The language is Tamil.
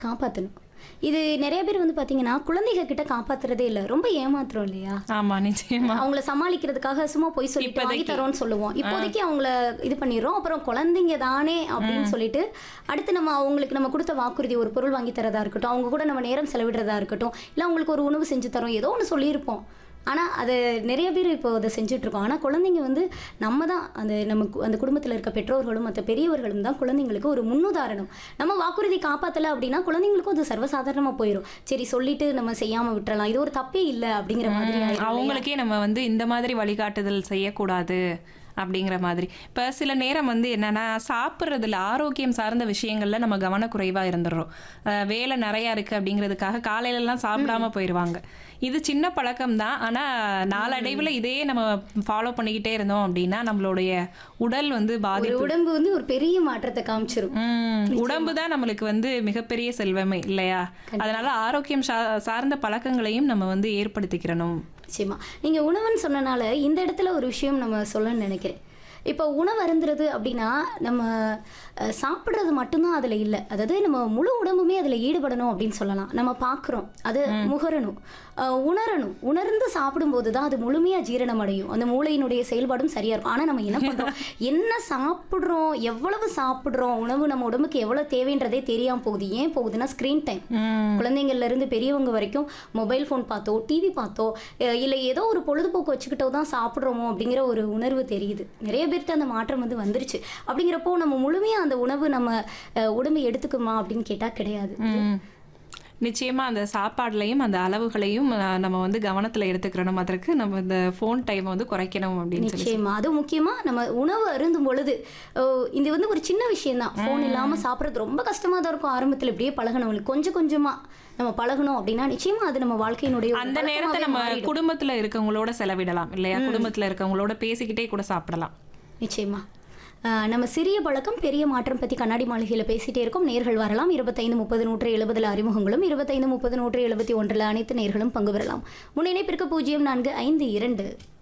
காப்பாற்றணும் இது நிறைய பேர் வந்து பார்த்தீங்கன்னா குழந்தைங்க கிட்ட காப்பாத்துறதே இல்லை ரொம்ப ஏமாத்துறோம் இல்லையா ஆமா நிச்சயமா அவங்கள சமாளிக்கிறதுக்காக சும்மா போய் சொல்லிட்டு வாங்கி தரோம்னு சொல்லுவோம் இப்போதைக்கு அவங்கள இது பண்ணிடுறோம் அப்புறம் குழந்தைங்க தானே அப்படின்னு சொல்லிட்டு அடுத்து நம்ம அவங்களுக்கு நம்ம கொடுத்த வாக்குறுதி ஒரு பொருள் வாங்கி தரதா இருக்கட்டும் அவங்க கூட நம்ம நேரம் செலவிடுறதா இருக்கட்டும் இல்லை அவங்களுக்கு ஒரு உணவு செஞ்சு தரோம் ஏதோ ஒன்று சொல்லியிருப்போம் ஆனால் அது நிறைய பேர் இப்போ அதை செஞ்சுட்டு இருக்கோம் ஆனால் குழந்தைங்க வந்து நம்ம தான் அந்த நம்ம கு- அந்த குடும்பத்தில் இருக்க பெற்றோர்களும் மற்ற பெரியவர்களும் தான் குழந்தைங்களுக்கு ஒரு முன்னுதாரணம் நம்ம வாக்குறுதி காப்பாற்றலை அப்படின்னா குழந்தைங்களுக்கும் அது சர்வசாதாரணமாக போயிடும் சரி சொல்லிட்டு நம்ம செய்யாமல் விட்டுறலாம் இது ஒரு தப்பே இல்லை அப்படிங்கிற மாதிரி ஆயிடும் இல்லையா? அவங்களுக்கே நம்ம வந்து இந்த மாதிரி வழிகாட்டுதல் செய்யக்கூடாது அப்படிங்கிற மாதிரி இப்போ சில நேரம் வந்து என்னன்னா சாப்பிட்றதுல ஆரோக்கியம் சார்ந்த விஷயங்கள்ல நம்ம கவனக்குறைவா இருந்துடுறோம் அஹ் வேலை நிறைய இருக்கு அப்படிங்கிறதுக்காக காலையில எல்லாம் சாப்பிடாம போயிடுவாங்க இது சின்ன பழக்கம் தான் ஆனா நாளடைவுல இதே நம்ம ஃபாலோ பண்ணிக்கிட்டே இருந்தோம் அப்படின்னா நம்மளுடைய உடல் வந்து பாதி ஒரு உடம்பு வந்து ஒரு பெரிய மாற்றத்தை காமிச்சிரும் உம் உடம்பு தான் நம்மளுக்கு வந்து மிகப்பெரிய செல்வமே இல்லையா அதனால ஆரோக்கியம் சா- சார்ந்த பழக்கங்களையும் நம்ம வந்து ஏற்படுத்திக்கிறணும் நிச்சயமா நீங்க உணவுன்னு சொன்னனால இந்த இடத்துல ஒரு விஷயம் நம்ம சொல்லணும்னு நினைக்கிறேன் இப்போ உணவு அருந்துறது அப்படின்னா நம்ம அஹ், சாப்பிடுறது மட்டும்தான் அதுல இல்லை அதாவது நம்ம முழு உடம்புமே அதுல ஈடுபடணும் அப்படின்னு சொல்லலாம் நம்ம பார்க்குறோம் அது முகரணும் அஹ், உணரணும் உணர்ந்து சாப்பிடும்போது தான் அது முழுமையா ஜீரணம் அடையும் அந்த மூளையினுடைய செயல்பாடும் சரியா இருக்கும் ஆனா நம்ம என்ன பண்றோம் என்ன சாப்பிடுறோம் எவ்வளவு சாப்பிடுறோம் உணவு நம்ம உடம்புக்கு எவ்வளவு தேவைன்றதே தெரியாம போகுது ஏன் போகுதுன்னா ஸ்கிரீன் டைம் உம் குழந்தைங்கள்ல இருந்து பெரியவங்க வரைக்கும் மொபைல் ஃபோன் பார்த்தோ டிவி பார்த்தோ அஹ் இல்ல ஏதோ ஒரு பொழுதுபோக்கு வச்சுக்கிட்டோ தான் சாப்பிட்றோமோ அப்படிங்கிற ஒரு உணர்வு தெரியுது நிறைய பேர்கிட்ட அந்த மாற்றம் வந்து வந்துருச்சு அப்படிங்கிறப்போ நம்ம முழுமையா அந்த உணவு நம்ம அஹ், உடம்பு எடுத்துக்குமா அப்படின்னு கேட்டா கிடையாது ம். நிச்சயமா அந்த சாப்பாடுலையும் அந்த அளவுகளையும் அஹ், நம்ம வந்து கவனத்துல எடுத்துக்கிறணும் அதற்கு நம்ம இந்த ஃபோன் டைமை வந்து குறைக்கணும் அப்படின்னு சொல்லி நிச்சயமா அது முக்கியமா நம்ம உணவு அருந்தும் பொழுது அஹ், இது வந்து ஒரு சின்ன விஷயம் தான் ஃபோன் இல்லாம சாப்பிட்றது ரொம்ப கஷ்டமா தான் இருக்கும் ஆரம்பத்துல இப்படியே பழகணவங்களுக்கு கொஞ்சம் கொஞ்சமா நம்ம பழகணும் அப்படின்னா நிச்சயமா அது நம்ம வாழ்க்கையினுடைய ஒரு அந்த நேரத்தை பழக்கமாவே நம்ம மாறிடும். குடும்பத்துல இருக்கவங்களோட செலவிடலாம் இல்லையா குடும்பத்துல இருக்கவங்களோட பேசிக்கிட்டே கூட சாப்பிடலாம் நிச்சயமா ஆஹ் நம்ம சிறிய பழக்கம் பெரிய மாற்றம் பற்றி கண்ணாடி மாளிகையில் பேசிட்டே இருக்கோம் நேர்கள் வரலாம் இருபத்தைந்து முப்பது நூற்று எழுபதில் அறிமுகங்களும் இருபத்தைந்து முப்பது நூற்று எழுபத்தி ஒன்றில் அனைத்து நேர்களும் பங்கு பெறலாம் முன்னிணைப்பிற்கு பூஜ்ஜியம் நான்கு ஐந்து இரண்டு